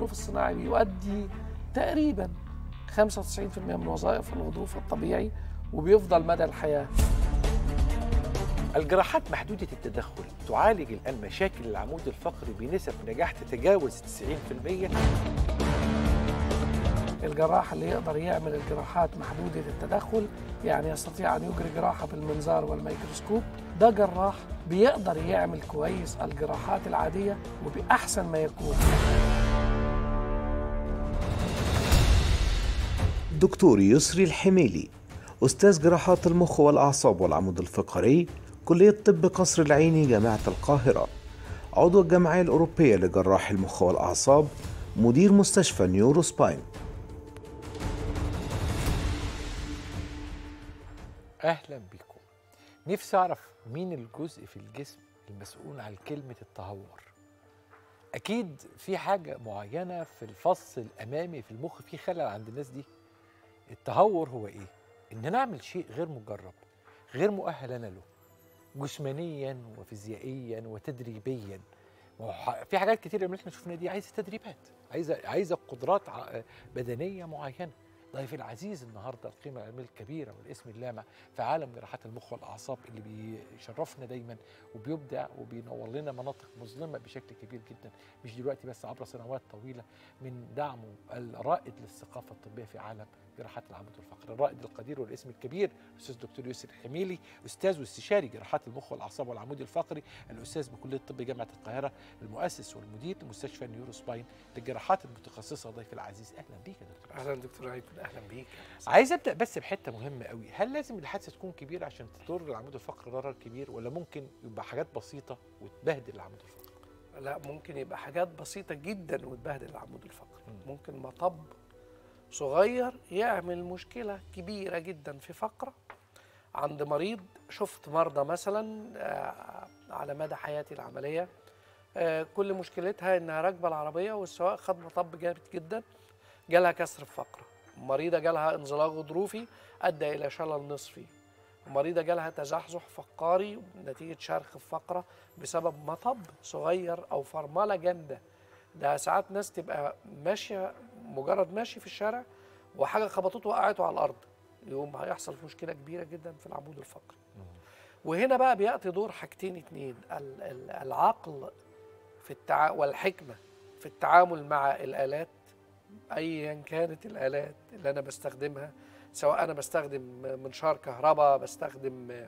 الغضروف الصناعي بيؤدي تقريبا 95% من وظائف الغضروف الطبيعي وبيفضل مدى الحياه الجراحات محدودة التدخل تعالج الآن مشاكل العمود الفقري بنسب نجاح تتجاوز 90% الجراح اللي يقدر يعمل الجراحات محدودة التدخل يعني يستطيع أن يجري جراحة بالمنظار والميكروسكوب ده جراح بيقدر يعمل كويس الجراحات العادية وبأحسن ما يكون دكتور يسري الحميلي أستاذ جراحات المخ والأعصاب والعمود الفقري كلية طب قصر العيني جامعة القاهرة عضو الجمعية الأوروبية لجراح المخ والأعصاب مدير مستشفى نيورو سباين أهلا بكم نفسي أعرف مين الجزء في الجسم المسؤول عن كلمة التهور أكيد في حاجة معينة في الفص الأمامي في المخ في خلل عند الناس دي التهور هو إيه؟ إن نعمل شيء غير مجرب غير مؤهل أنا له جسمانيا وفيزيائيا وتدريبيا ما هو ح- في حاجات كتير اللي احنا شفناها دي عايزه تدريبات عايزه عايزه قدرات ع- بدنيه معينه ضيفي العزيز النهارده القيمه العلميه الكبيره والاسم اللامع في عالم جراحات المخ والاعصاب اللي بيشرفنا دايما وبيبدع وبينور لنا مناطق مظلمه بشكل كبير جدا مش دلوقتي بس عبر سنوات طويله من دعمه الرائد للثقافه الطبيه في عالم جراحات العمود والفقر الرائد القدير والاسم الكبير الاستاذ دكتور يوسف الحميلي استاذ واستشاري جراحات المخ والاعصاب والعمود الفقري الاستاذ بكليه الطب جامعه القاهره المؤسس والمدير لمستشفى النيورو سباين للجراحات المتخصصه ضيف العزيز اهلا بيك يا دكتور أهلا دكتور عيد أهلا بيك عايز ابدا بس بحته مهمه قوي هل لازم الحادثه تكون كبيره عشان تضر العمود الفقري ضرر كبير ولا ممكن يبقى حاجات بسيطه وتبهدل العمود الفقري لا ممكن يبقى حاجات بسيطة جدا وتبهدل العمود الفقري ممكن مطب صغير يعمل مشكلة كبيرة جدا في فقرة عند مريض شفت مرضى مثلا آه، على مدى حياتي العملية آه، كل مشكلتها انها راكبة العربية والسواق خد مطب جامد جدا جالها كسر في فقرة مريضة جالها انزلاق غضروفي أدى إلى شلل نصفي مريضة جالها تزحزح فقاري نتيجة شرخ في فقرة بسبب مطب صغير أو فرملة جامدة ده ساعات ناس تبقى ماشية مجرد ماشي في الشارع وحاجة خبطته وقعته على الأرض يقوم هيحصل مشكلة كبيرة جدا في العمود الفقري وهنا بقى بيأتي دور حاجتين اتنين ال- ال- العقل في التع... والحكمة في التعامل مع الآلات أيا كانت الآلات اللي أنا بستخدمها سواء أنا بستخدم منشار كهرباء بستخدم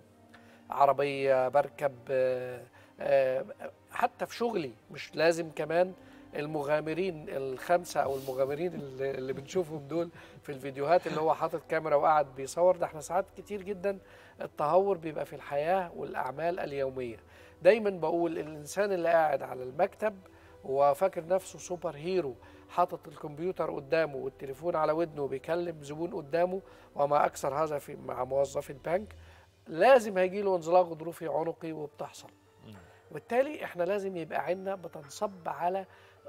عربية بركب آه، آه، حتى في شغلي مش لازم كمان المغامرين الخمسة أو المغامرين اللي اللي بنشوفهم دول في الفيديوهات اللي هو حاطط كاميرا وقاعد بيصور ده احنا ساعات كتير جدا التهور بيبقى في الحياة والأعمال اليومية دايما بقول الإنسان اللي قاعد على المكتب وفاكر نفسه سوبر هيرو حاطط الكمبيوتر قدامه والتليفون على ودنه وبيكلم زبون قدامه وما أكثر هذا في مع موظف البنك لازم هيجي له انزلاق غضروفي عنقي وبتحصل وبالتالي احنا لازم يبقى عندنا بتنصب على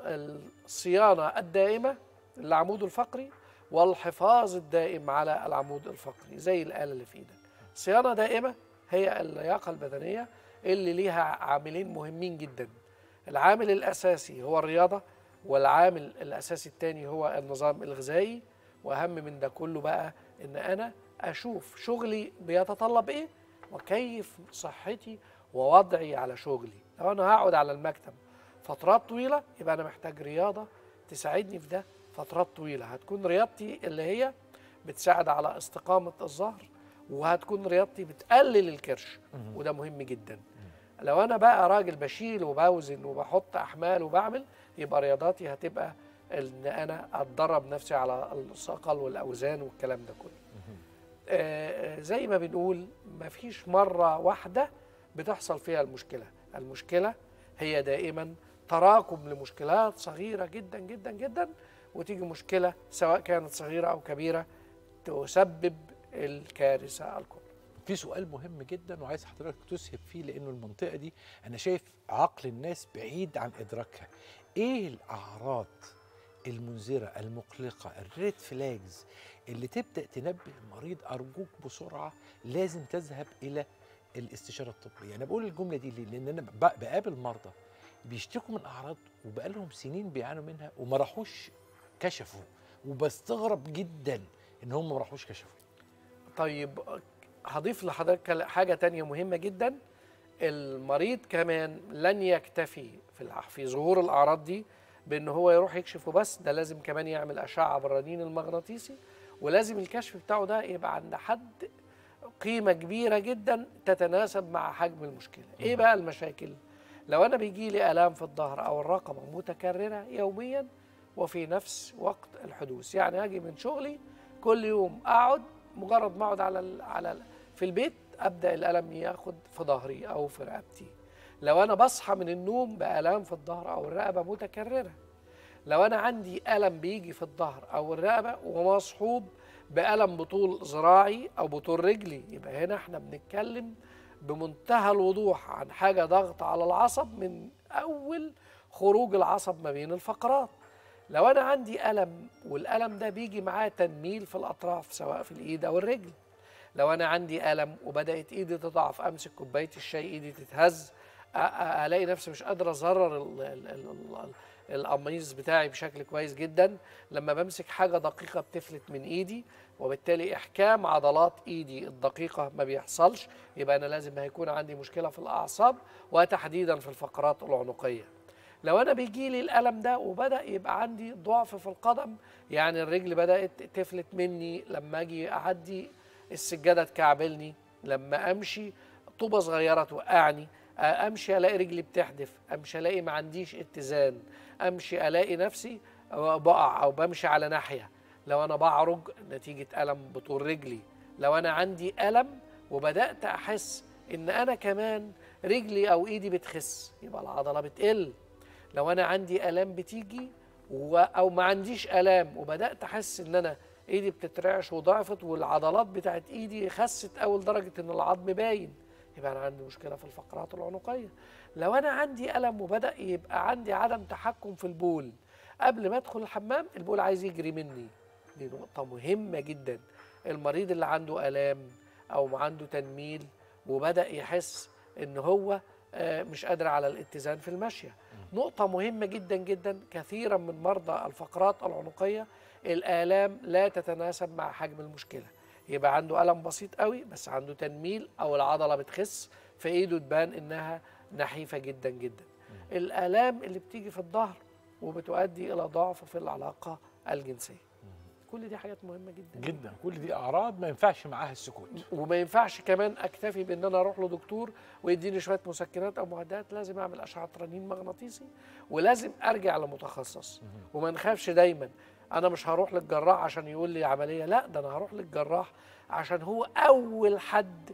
الصيانة الدائمة للعمود الفقري والحفاظ الدائم على العمود الفقري زي الآلة اللي في ايدك صيانة دائمة هي اللياقة البدنية اللي ليها عاملين مهمين جدا العامل الأساسي هو الرياضة والعامل الأساسي الثاني هو النظام الغذائي وأهم من ده كله بقى إن أنا أشوف شغلي بيتطلب إيه وكيف صحتي ووضعي على شغلي لو أنا هقعد على المكتب فترات طويلة يبقى أنا محتاج رياضة تساعدني في ده فترات طويلة هتكون رياضتي اللي هي بتساعد على استقامة الظهر وهتكون رياضتي بتقلل الكرش وده مهم جدا لو انا بقى راجل بشيل وبوزن وبحط احمال وبعمل يبقى رياضاتي هتبقى ان انا اتدرب نفسي على الثقل والاوزان والكلام ده كله آه، آه، زي ما بنقول مفيش مره واحده بتحصل فيها المشكله المشكله هي دائما تراكم لمشكلات صغيره جدا جدا جدا وتيجي مشكله سواء كانت صغيره او كبيره تسبب الكارثه الكبرى في سؤال مهم جدا وعايز حضرتك تسهب فيه لانه المنطقه دي انا شايف عقل الناس بعيد عن ادراكها ايه الاعراض المنذره المقلقه الريد فلاجز اللي تبدا تنبه المريض ارجوك بسرعه لازم تذهب الى الاستشاره الطبيه انا بقول الجمله دي ليه لان انا ب- بقابل مرضى بيشتكوا من اعراض وبقالهم سنين بيعانوا منها وما راحوش كشفوا وبستغرب جدا ان هم ما راحوش كشفوا طيب هضيف لحضرتك حاجة تانية مهمة جدا المريض كمان لن يكتفي في الع- في ظهور الأعراض دي بأن هو يروح يكشف وبس ده لازم كمان يعمل أشعة بالرنين المغناطيسي ولازم الكشف بتاعه ده يبقى عند حد قيمة كبيرة جدا تتناسب مع حجم المشكلة إيه بقى المشاكل؟ لو أنا بيجي لي آلام في الظهر أو الرقبة متكررة يوميا وفي نفس وقت الحدوث يعني هاجي من شغلي كل يوم أقعد مجرد ما أقعد على ال على ال في البيت أبدأ الألم ياخد في ظهري أو في رقبتي لو أنا بصحى من النوم بآلام في الظهر أو الرقبة متكررة لو أنا عندي ألم بيجي في الظهر أو الرقبة ومصحوب بألم بطول ذراعي أو بطول رجلي يبقى هنا احنا بنتكلم بمنتهى الوضوح عن حاجة ضغط على العصب من أول خروج العصب ما بين الفقرات لو أنا عندي ألم والألم ده بيجي معاه تنميل في الأطراف سواء في الإيد أو الرجل لو أنا عندي ألم وبدأت إيدي تضعف أمسك كوباية الشاي إيدي تتهز أ- أ- ألاقي نفسي مش قادر أزرر ال- ال- ال- ال- القميص بتاعي بشكل كويس جدا لما بمسك حاجة دقيقة بتفلت من إيدي وبالتالي إحكام عضلات إيدي الدقيقة ما بيحصلش يبقى أنا لازم هيكون عندي مشكلة في الأعصاب وتحديدا في الفقرات العنقية لو انا بيجي لي الالم ده وبدا يبقى عندي ضعف في القدم يعني الرجل بدات تفلت مني لما اجي اعدي السجاده تكعبلني لما امشي طوبه صغيره توقعني امشي الاقي رجلي بتحدف امشي الاقي ما عنديش اتزان امشي الاقي نفسي بقع او بمشي على ناحيه لو انا بعرج نتيجه الم بطول رجلي لو انا عندي الم وبدات احس ان انا كمان رجلي او ايدي بتخس يبقى العضله بتقل لو انا عندي الام بتيجي و... او ما عنديش الام وبدات احس ان انا ايدي بتترعش وضعفت والعضلات بتاعت ايدي خست اول درجه ان العظم باين يبقى انا عندي مشكله في الفقرات العنقيه لو انا عندي الم وبدا يبقى عندي عدم تحكم في البول قبل ما ادخل الحمام البول عايز يجري مني دي نقطه مهمه جدا المريض اللي عنده الام او عنده تنميل وبدا يحس ان هو آه، مش قادر على الاتزان في المشيه نقطة مهمة جدا جدا كثيرا من مرضى الفقرات العنقية الآلام لا تتناسب مع حجم المشكلة يبقى عنده ألم بسيط قوي بس عنده تنميل أو العضلة بتخس في إيده تبان إنها نحيفة جدا جدا الآلام اللي بتيجي في الظهر وبتؤدي إلى ضعف في العلاقة الجنسية كل دي حاجات مهمة جدا جدا كل دي اعراض ما ينفعش معاها السكوت وما ينفعش كمان اكتفي بان انا اروح لدكتور ويديني شويه مسكنات او مهدئات لازم اعمل اشعه رنين مغناطيسي ولازم ارجع لمتخصص وما نخافش دايما انا مش هروح للجراح عشان يقول لي عمليه لا ده انا هروح للجراح عشان هو اول حد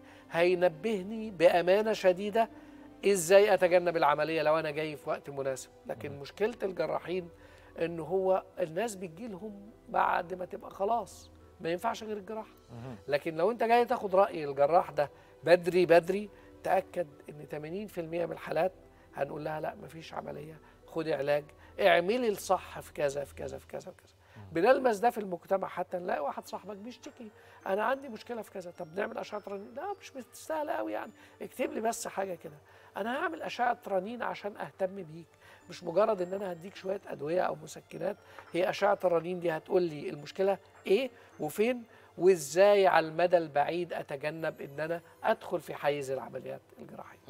هينبهني بامانه شديده ازاي اتجنب العمليه لو انا جاي في وقت مناسب لكن مشكله الجراحين ان هو الناس بتجيلهم بعد ما تبقى خلاص ما ينفعش غير الجراحه لكن لو انت جاي تاخد راي الجراح ده بدري بدري تاكد ان 80% من الحالات هنقول لها لا مفيش عمليه خدي علاج اعملي الصح في كذا في كذا في كذا في كذا بنلمس ده في المجتمع حتى نلاقي واحد صاحبك بيشتكي انا عندي مشكله في كذا طب نعمل اشعه رنين لا مش مستاهله قوي يعني اكتب لي بس حاجه كده انا هعمل اشعه رنين عشان اهتم بيك مش مجرد ان انا هديك شويه ادويه او مسكنات هي اشعه الرنين دي هتقول لي المشكله ايه وفين وازاي على المدى البعيد اتجنب ان انا ادخل في حيز العمليات الجراحيه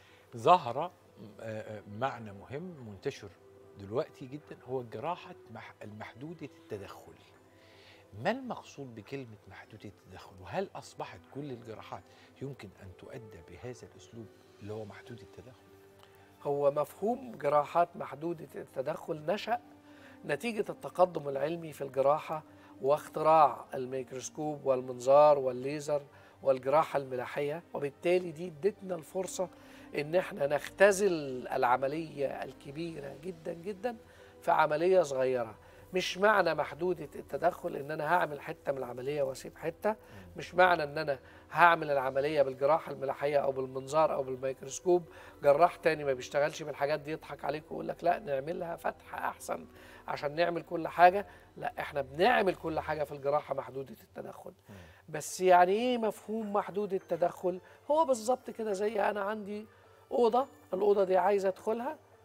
ظهر آه، آه، معنى مهم منتشر دلوقتي جدا هو الجراحة مح- المحدودة التدخل ما المقصود بكلمة محدودة التدخل وهل أصبحت كل الجراحات يمكن أن تؤدى بهذا الأسلوب اللي هو محدود التدخل هو مفهوم جراحات محدودة التدخل نشأ نتيجة التقدم العلمي في الجراحة واختراع الميكروسكوب والمنظار والليزر والجراحة الملاحية وبالتالي دي ادتنا الفرصة ان احنا نختزل العملية الكبيرة جدا جدا في عملية صغيرة مش معنى محدودة التدخل ان انا هعمل حتة من العملية واسيب حتة مش معنى ان انا هعمل العملية بالجراحة الملاحية او بالمنظار او بالميكروسكوب جراح تاني ما بيشتغلش بالحاجات دي يضحك عليك ويقول لك لا نعملها فتحة احسن عشان نعمل كل حاجة لا احنا بنعمل كل حاجة في الجراحة محدودة التدخل بس يعني ايه مفهوم محدود التدخل هو بالظبط كده زي انا عندي اوضه الاوضه دي عايز ادخلها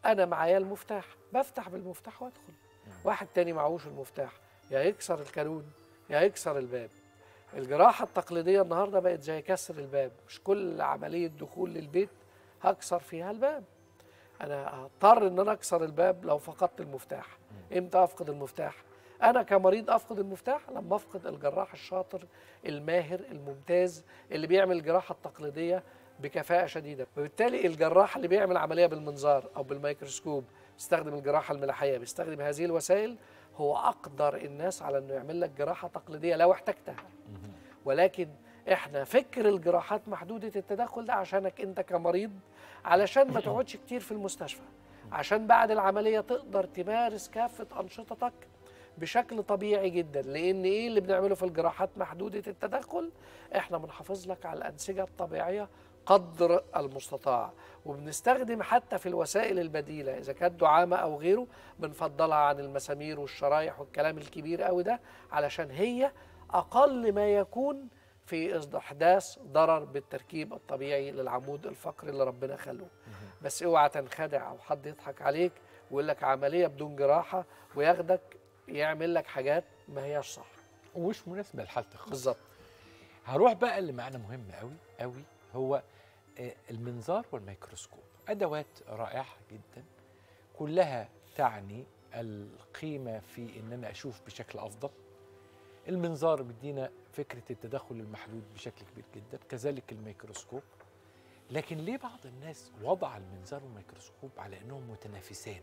انا معايا المفتاح بفتح بالمفتاح وادخل واحد تاني معهوش المفتاح يا يكسر الكالون يا يكسر الباب الجراحة التقليدية النهاردة بقت زي كسر الباب مش كل عملية دخول للبيت هكسر فيها الباب أنا هضطر إن أنا أكسر الباب لو فقدت المفتاح إمتى أفقد المفتاح أنا كمريض أفقد المفتاح لما أفقد الجراح الشاطر الماهر الممتاز اللي بيعمل الجراحة التقليدية بكفاءة شديدة وبالتالي الجراح اللي بيعمل عملية بالمنظار أو بالميكروسكوب بيستخدم الجراحة الملاحية بيستخدم هذه الوسائل هو أقدر الناس على إنه يعمل لك جراحة تقليدية لو احتجتها ولكن احنا فكر الجراحات محدودة التدخل ده عشانك انت كمريض علشان ما تقعدش كتير في المستشفى عشان بعد العملية تقدر تمارس كافة أنشطتك بشكل طبيعي جدا لأن إيه اللي بنعمله في الجراحات محدودة التدخل احنا بنحافظ لك على الأنسجة الطبيعية قدر المستطاع وبنستخدم حتى في الوسائل البديلة إذا كانت دعامة أو غيره بنفضلها عن المسامير والشرايح والكلام الكبير قوي ده علشان هي أقل ما يكون في إحداث ضرر بالتركيب الطبيعي للعمود الفقري اللي ربنا خلقه بس اوعى تنخدع أو حد يضحك عليك ويقول لك عملية بدون جراحة وياخدك يعمل لك حاجات ما هياش صح ومش مناسبه لحالتك خالص بالظبط هروح بقى اللي معانا مهم قوي قوي هو آه، المنظار والميكروسكوب ادوات رائعه جدا كلها تعني القيمه في ان انا اشوف بشكل افضل المنظار بيدينا فكره التدخل المحدود بشكل كبير جدا كذلك الميكروسكوب لكن ليه بعض الناس وضع المنظار والميكروسكوب على انهم متنافسان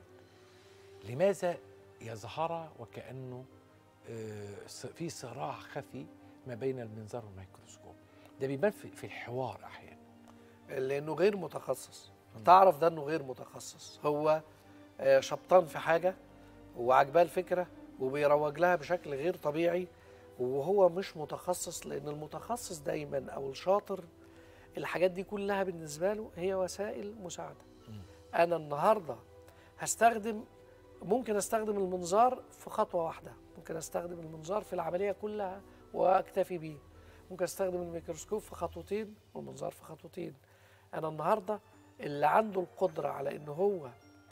لماذا يظهر وكانه آه، ص- في صراع خفي ما بين المنظار والميكروسكوب ده بيبان في في الحوار احيانا لانه غير متخصص تعرف ده انه غير متخصص هو آه، شبطان في حاجه وعجباه الفكره وبيروج لها بشكل غير طبيعي وهو مش متخصص لان المتخصص دايما او الشاطر الحاجات دي كلها بالنسبه له هي وسائل مساعده انا النهارده هستخدم ممكن استخدم المنظار في خطوه واحده ممكن استخدم المنظار في العمليه كلها واكتفي بيه ممكن استخدم الميكروسكوب في خطوتين والمنظار في خطوتين انا النهارده اللي عنده القدره على ان هو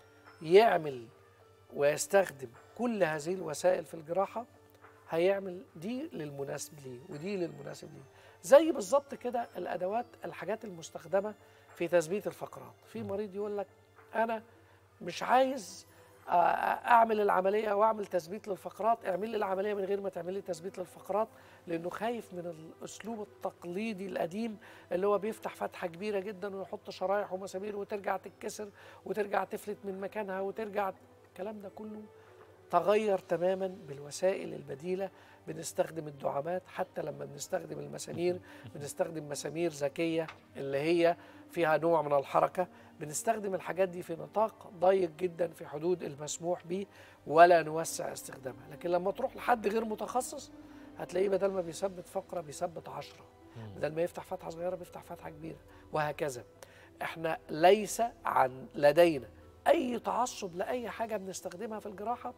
يعمل ويستخدم كل هذه الوسائل في الجراحه هيعمل دي للمناسب ليه ودي للمناسب ليه زي بالظبط كده الادوات الحاجات المستخدمه في تثبيت الفقرات في مريض يقول لك انا مش عايز آه، اعمل العمليه او اعمل تثبيت للفقرات اعمل لي العمليه من غير ما تعمل لي تثبيت للفقرات لانه خايف من الاسلوب التقليدي القديم اللي هو بيفتح فتحه كبيره جدا ويحط شرايح ومسامير وترجع تتكسر وترجع تفلت من مكانها وترجع الكلام ده كله تغير تماما بالوسائل البديله بنستخدم الدعامات حتى لما بنستخدم المسامير بنستخدم مسامير ذكيه اللي هي فيها نوع من الحركه بنستخدم الحاجات دي في نطاق ضيق جدا في حدود المسموح به ولا نوسع استخدامها لكن لما تروح لحد غير متخصص هتلاقيه بدل ما بيثبت فقره بيثبت عشرة بدل ما يفتح فتحه صغيره بيفتح فتحه كبيره وهكذا احنا ليس عن لدينا اي تعصب لاي حاجه بنستخدمها في الجراحه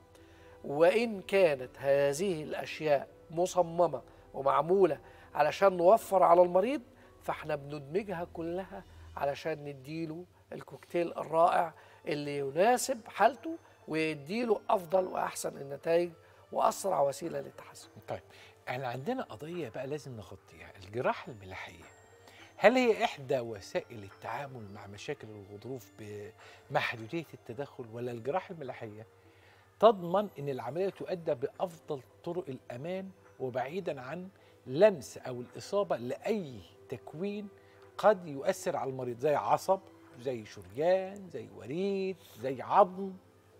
وإن كانت هذه الأشياء مصممة ومعمولة علشان نوفر على المريض فاحنا بندمجها كلها علشان نديله الكوكتيل الرائع اللي يناسب حالته ويديله أفضل وأحسن النتائج وأسرع وسيلة للتحسن طيب احنا عندنا قضيه بقى لازم نغطيها الجراحه الملاحيه هل هي احدى وسائل التعامل مع مشاكل الغضروف بمحدوديه التدخل ولا الجراحه الملاحيه تضمن ان العمليه تؤدى بافضل طرق الامان وبعيدا عن لمس او الاصابه لاي تكوين قد يؤثر على المريض زي عصب زي شريان زي وريد زي عظم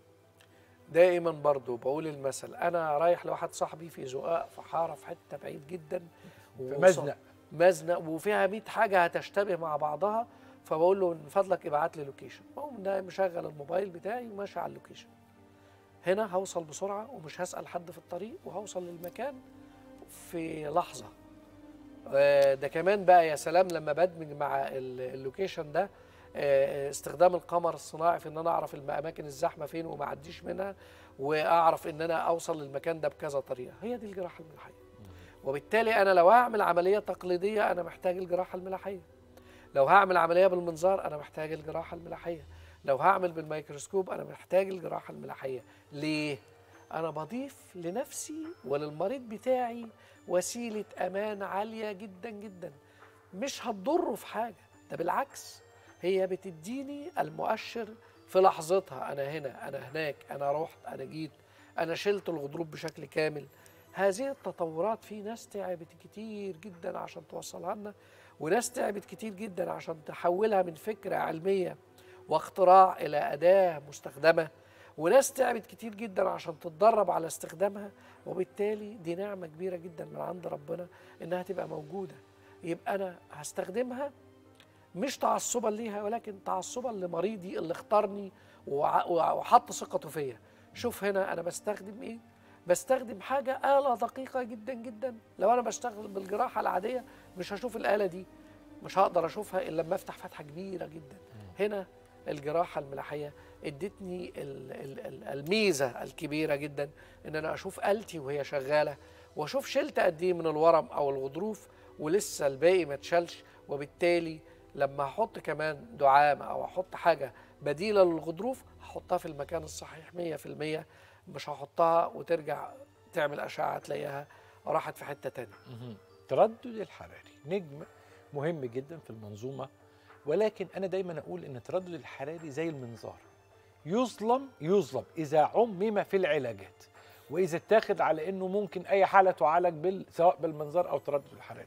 دائما برضو بقول المثل أنا رايح لواحد صاحبي في زقاق في حارة في حتة بعيد جدا في وص- مزنق مزنق وفيها 100 حاجه هتشتبه مع بعضها فبقول له من فضلك ابعت لي لوكيشن بقوم ده مشغل الموبايل بتاعي وماشي على اللوكيشن هنا هوصل بسرعه ومش هسال حد في الطريق وهوصل للمكان في لحظه آه، ده كمان بقى يا سلام لما بدمج مع ال- اللوكيشن ده آه، استخدام القمر الصناعي في ان انا اعرف الاماكن الزحمه فين وما اعديش منها واعرف ان انا اوصل للمكان ده بكذا طريقه هي دي الجراحه الملاحيه وبالتالي انا لو هعمل عمليه تقليديه انا محتاج الجراحه الملاحيه لو هعمل عمليه بالمنظار انا محتاج الجراحه الملاحيه لو هعمل بالميكروسكوب انا محتاج الجراحه الملاحيه ليه انا بضيف لنفسي وللمريض بتاعي وسيله امان عاليه جدا جدا مش هتضره في حاجه ده بالعكس هي بتديني المؤشر في لحظتها انا هنا انا هناك انا رحت انا جيت انا شلت الغضروف بشكل كامل هذه التطورات في ناس تعبت كتير جدا عشان توصلها لنا وناس تعبت كتير جدا عشان تحولها من فكره علميه واختراع الى اداه مستخدمه وناس تعبت كتير جدا عشان تتدرب على استخدامها وبالتالي دي نعمه كبيره جدا من عند ربنا انها تبقى موجوده يبقى انا هستخدمها مش تعصبا ليها ولكن تعصبا لمريضي اللي اختارني وع- وع- وحط ثقته فيا شوف هنا انا بستخدم ايه بستخدم حاجه آلة دقيقة جدا جدا لو انا بشتغل بالجراحة العادية مش هشوف الآلة دي مش هقدر اشوفها الا لما افتح فتحة كبيرة جدا هنا الجراحة الملاحية ادتني ال- ال- ال- الميزة الكبيرة جدا ان انا اشوف آلتي وهي شغالة واشوف شلت قد ايه من الورم او الغضروف ولسه الباقي ما اتشالش وبالتالي لما احط كمان دعامه او احط حاجه بديله للغضروف هحطها في المكان الصحيح 100% مش هحطها وترجع تعمل اشعه تلاقيها راحت في حته تانية التردد الحراري نجم مهم جدا في المنظومه ولكن انا دايما اقول ان التردد الحراري زي المنظار يظلم يظلم اذا عمم في العلاجات واذا اتاخد على انه ممكن اي حاله تعالج بال سواء بالمنظار او التردد الحراري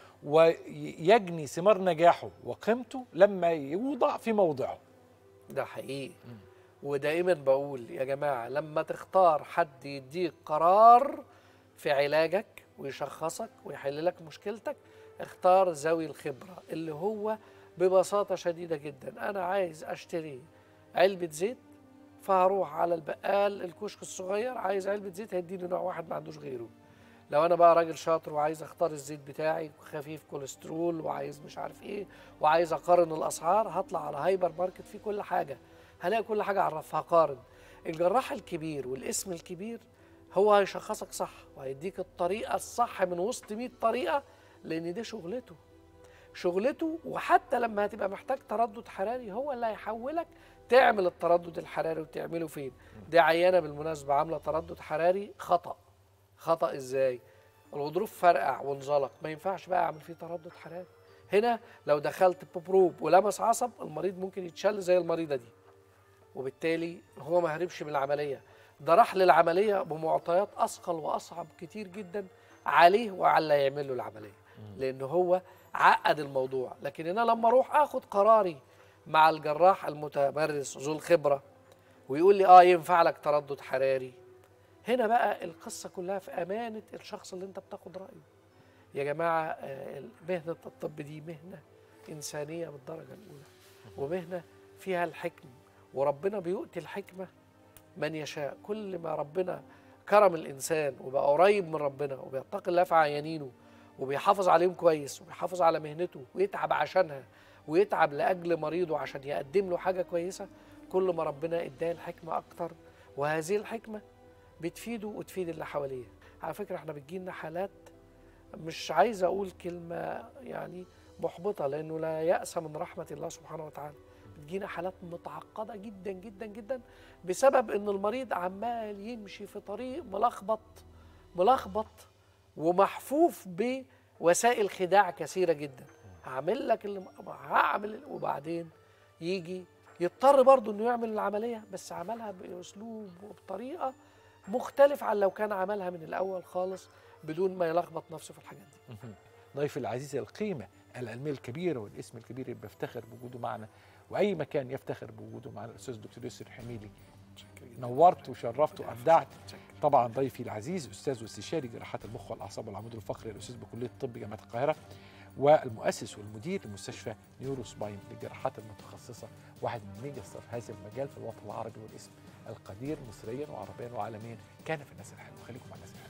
ويجني ثمار نجاحه وقيمته لما يوضع في موضعه ده حقيقي ودائما بقول يا جماعه لما تختار حد يديك قرار في علاجك ويشخصك ويحل لك مشكلتك اختار ذوي الخبره اللي هو ببساطه شديده جدا انا عايز اشتري علبه زيت فهروح على البقال الكشك الصغير عايز علبه زيت هيديني نوع واحد ما عندوش غيره لو انا بقى راجل شاطر وعايز اختار الزيت بتاعي خفيف كوليسترول وعايز مش عارف ايه وعايز اقارن الاسعار هطلع على هايبر ماركت فيه كل حاجه هلاقي كل حاجه على الرف هقارن الجراح الكبير والاسم الكبير هو هيشخصك صح وهيديك الطريقه الصح من وسط 100 طريقه لان دي شغلته شغلته وحتى لما هتبقى محتاج تردد حراري هو اللي هيحولك تعمل التردد الحراري وتعمله فين دي عيانه بالمناسبه عامله تردد حراري خطأ خطأ ازاي الغضروف فرقع وانزلق ما ينفعش بقى اعمل فيه تردد حراري هنا لو دخلت ببروب ولمس عصب المريض ممكن يتشل زي المريضه دي وبالتالي هو ما هربش من العمليه ده راح للعمليه بمعطيات اثقل واصعب كتير جدا عليه وعلى اللي يعمل له العمليه لان هو عقد الموضوع لكن انا لما اروح اخد قراري مع الجراح المتمرس ذو الخبره ويقول لي اه ينفع لك تردد حراري هنا بقى القصه كلها في امانه الشخص اللي انت بتاخد رايه يا جماعه آه، مهنه الطب دي مهنه انسانيه بالدرجه الاولى ومهنه فيها الحكم وربنا بيؤتي الحكمه من يشاء كل ما ربنا كرم الانسان وبقى قريب من ربنا وبيتقي الله في عيانينه وبيحافظ عليهم كويس وبيحافظ على مهنته ويتعب عشانها ويتعب لاجل مريضه عشان يقدم له حاجه كويسه كل ما ربنا اداه الحكمه اكتر وهذه الحكمه بتفيده وتفيد اللي حواليه على فكره احنا بتجيلنا حالات مش عايز اقول كلمه يعني محبطه لانه لا يأس من رحمه الله سبحانه وتعالى بتجينا حالات متعقده جدا جدا جدا بسبب ان المريض عمال يمشي في طريق ملخبط ملخبط ومحفوف بوسائل خداع كثيره جدا هعمل لك اللي هعمل وبعدين يجي يضطر برضه انه يعمل العمليه بس عملها باسلوب وبطريقه مختلف عن لو كان عملها من الاول خالص بدون ما يلخبط نفسه في الحاجات دي ضيفي العزيز القيمة العلمية الكبيرة والاسم الكبير اللي بفتخر بوجوده معنا وأي مكان يفتخر بوجوده معنا الأستاذ الدكتور يسر حميلي نورت وشرفت وأبدعت طبعا ضيفي العزيز أستاذ واستشاري جراحات المخ والأعصاب والعمود الفقري الأستاذ بكلية الطب جامعة القاهرة والمؤسس والمدير لمستشفى نيورو سباين للجراحات المتخصصة واحد من ميجا ستار هذا المجال في الوطن العربي والاسم القدير مصريا وعربيا وعالميا كان في الناس الحلوة خليكم مع الناس الحلوة